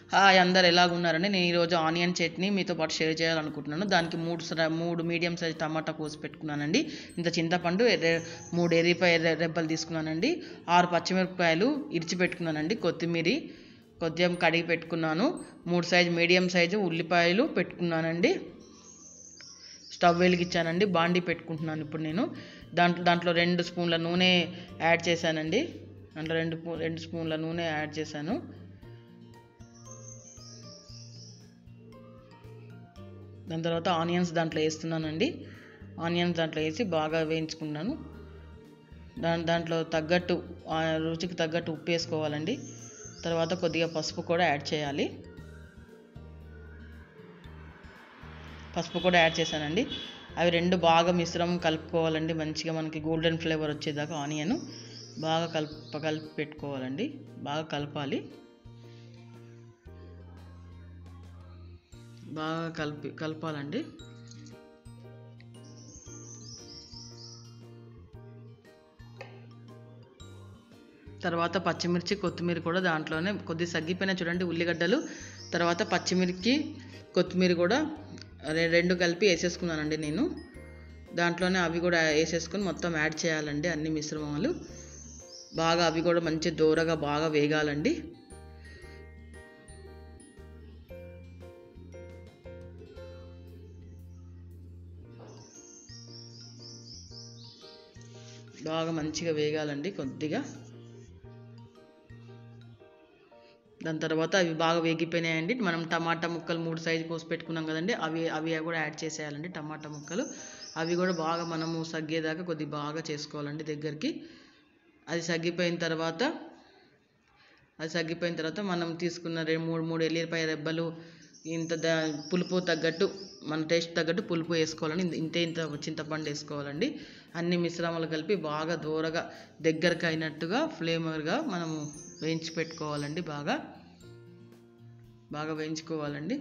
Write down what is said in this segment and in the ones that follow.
hi అందరు ఎలాగున్నారండి నేను ఈరోజు ఆనియన్ చట్నీ మీతో పాటు షేర్ చేయాలనుకుంటున్నాను దానికి మూడు సర- మూడు మీడియం సైజ్ టమాటా కోసి పెట్టుకున్నానండి ఇంత చింతపండు ఎర్ర- మూడు ఎర్రిపాయ రె- రెబ్బలు తీసుకున్నానండి ఆరు పచ్చిమిరపకాయలు ఇరిచి పెట్టుకున్నానండి కొత్తిమీర కొద్దిగా కడిగి పెట్టుకున్నాను మూడు సైజు మీడియం సైజు ఉల్లిపాయలు పెట్టుకున్నానండి స్టవ్ వెలిగించానండి బాండి పెట్టుకుంటున్నాను ఇప్పుడు నేను దాంట్లో దాంట్లో రెండు స్పూన్ల నూనె యాడ్ చేశానండి దాంట్లో రెండు పూ- రెండు స్పూన్ల నూనె యాడ్ చేశాను దాని తర్వాత ఆనియన్స్ దాంట్లో వేస్తున్నానండి ఆనియన్స్ దాంట్లో వేసి బాగా వేయించుకున్నాను దాని దాంట్లో తగ్గట్టు ఆ రుచికి తగ్గట్టు ఉప్పు వేసుకోవాలండి తర్వాత కొద్దిగా పసుపు కూడా యాడ్ చేయాలి పసుపు కూడా యాడ్ చేశానండి అవి రెండు బాగా మిశ్రమం కలుపుకోవాలండి మంచిగా మనకి గోల్డెన్ ఫ్లేవర్ వచ్చేదాకా ఆనియన్ బాగా కలుపు కలిపి పెట్టుకోవాలండి బాగా కలపాలి బాగా కలిపి కలపాలండి తర్వాత పచ్చిమిర్చి కొత్తిమీర కూడా దాంట్లోనే కొద్దిగా సగ్గిపోయినా చూడండి ఉల్లిగడ్డలు తర్వాత పచ్చిమిర్చి కొత్తిమీర కూడా రె- రెండు కలిపి వేసేసుకున్నానండి నేను దాంట్లోనే అవి కూడా వేసేసుకొని మొత్తం యాడ్ చేయాలండి అన్ని మిశ్రమాలు బాగా అవి కూడా మంచి దూరగా బాగా వేగాలండి బాగా మంచిగా వేగాలండి కొద్దిగా దాని తర్వాత అవి బాగా వేగిపోయినాయండి మనం టమాటా ముక్కలు మూడు సైజు కోసి పెట్టుకున్నాం కదండి అవి అవి కూడా యాడ్ చేసేయాలండి టమాటా ముక్కలు అవి కూడా బాగా మనము సగ్గేదాకా కొద్దిగా బాగా చేసుకోవాలండి దగ్గరికి అది సగ్గిపోయిన తర్వాత అది సగ్గిపోయిన తర్వాత మనం తీసుకున్న రెండు మూడు మూడు ఎల్లిపాయ రెబ్బలు ఇంత ద పులుపు తగ్గట్టు మన టేస్ట్ తగ్గట్టు పులుపు వేసుకోవాలండి ఇంత- ఇంతే ఇంత చింతపండు వేసుకోవాలండి అన్ని మిశ్రమాలు కలిపి బాగా దూరగా దగ్గరకు అయినట్టుగా ఫ్లేవర్గా మనము వేయించి పెట్టుకోవాలండి బాగా బాగా వేయించుకోవాలండి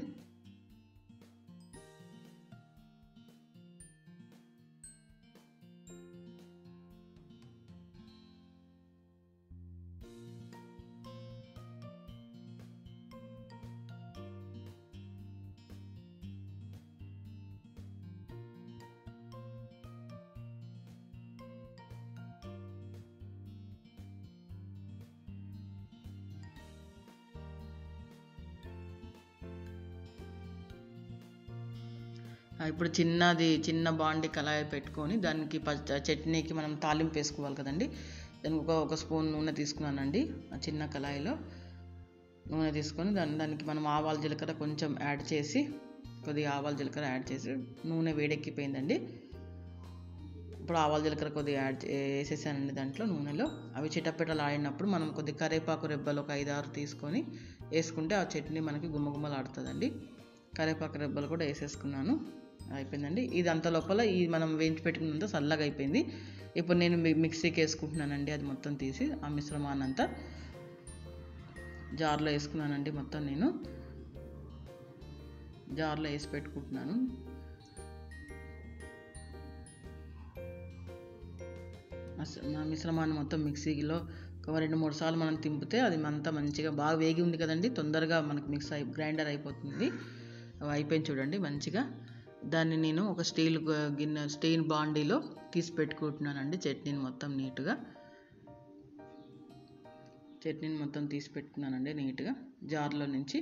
ఆ, ఇప్పుడు చిన్నది చిన్న బాండి కళాయి పెట్టుకొని దానికి పచ్చ చట్నీకి మనం తాలింపు వేసుకోవాలి కదండి దానికి ఒక ఒక స్పూన్ నూనె తీసుకున్నానండి ఆ చిన్న కళాయిలో నూనె తీసుకొని దాని దానికి మనం ఆవాల జీలకర్ర కొంచెం యాడ్ చేసి కొద్దిగా ఆవాల జీలకర్ర యాడ్ చేసి నూనె వేడెక్కిపోయిందండి ఇప్పుడు ఆవాల జీలకర్ర కొద్దిగా యాడ్ చే- వేసేసానండి దాంట్లో నూనెలో అవి చిటపెటలు ఆడినప్పుడు మనం కొద్దిగా కరివేపాకు రెబ్బలు ఒక ఐదు ఆరు తీసుకొని వేసుకుంటే ఆ చట్నీ మనకి గుమ్మగుమ్మలాడుతుందండి కరివేపాకు రెబ్బలు కూడా వేసేసుకున్నాను అయిపోయిందండి ఇది అంత లోపల ఈ మనం వేయించి పెట్టుకున్నంత చల్లగా అయిపోయింది ఇప్పుడు నేను మి- మిక్సీకి వేసుకుంటున్నానండి అది మొత్తం తీసి ఆ మిశ్రమాన్ని అంతా జార్లో వేసుకున్నానండి మొత్తం నేను జార్లో వేసి పెట్టుకుంటున్నాను మస్- మా మిశ్రమాన్ని మొత్తం మిక్సీలో ఒక రెండు మూడు సార్లు మనం తింపితే అది అంతా మంచిగా బాగా వేగి ఉంది కదండి తొందరగా మనకు మిక్స్ అయి గ్రైండర్ అయిపోతుంది అవి అయిపోయింది చూడండి మంచిగా దాన్ని నేను ఒక స్టీల్ గు- గిన్నె స్టీల్ బాండీలో తీసి పెట్టుకుంటున్నానండి చట్నీని మొత్తం నీట్గా చట్నీని మొత్తం తీసి పెట్టుకున్నానండి నీట్గా జార్లో నుంచి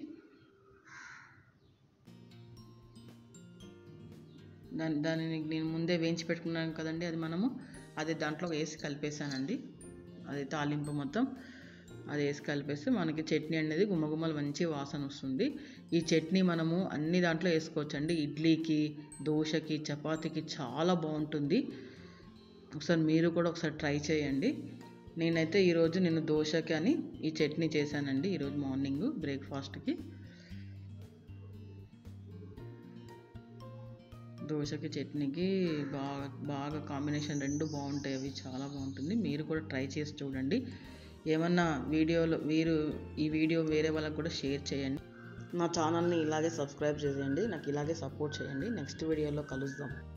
దాని దానిని నేను ముందే వేయించి పెట్టుకున్నాను కదండి అది మనము అది దాంట్లో వేసి కలిపేసానండి అది తాలింపు మొత్తం అది వేసి కలిపేస్తే మనకి చట్నీ అనేది గుమ్మగుమ్మలు మంచి వాసన వస్తుంది ఈ చట్నీ మనము అన్ని దాంట్లో వేసుకోవచ్చండి ఇడ్లీకి దోశకి చపాతీకి చాలా బాగుంటుంది ఒకసారి మీరు కూడా ఒకసారి ట్రై చేయండి నేనైతే ఈరోజు నేను దోశకి అని ఈ చట్నీ చేశానండి ఈరోజు మార్నింగ్ బ్రేక్ఫాస్ట్కి దోశకి చట్నీకి బాగా బాగా కాంబినేషన్ రెండు బాగుంటాయి అవి చాలా బాగుంటుంది మీరు కూడా ట్రై చేసి చూడండి ఏమన్నా వీడియోలో మీరు ఈ వీడియో వేరే వాళ్ళకి కూడా షేర్ చేయండి నా ఛానల్ని ఇలాగే సబ్స్క్రైబ్ చేయండి నాకు ఇలాగే సపోర్ట్ చేయండి నెక్స్ట్ వీడియోలో కలుద్దాం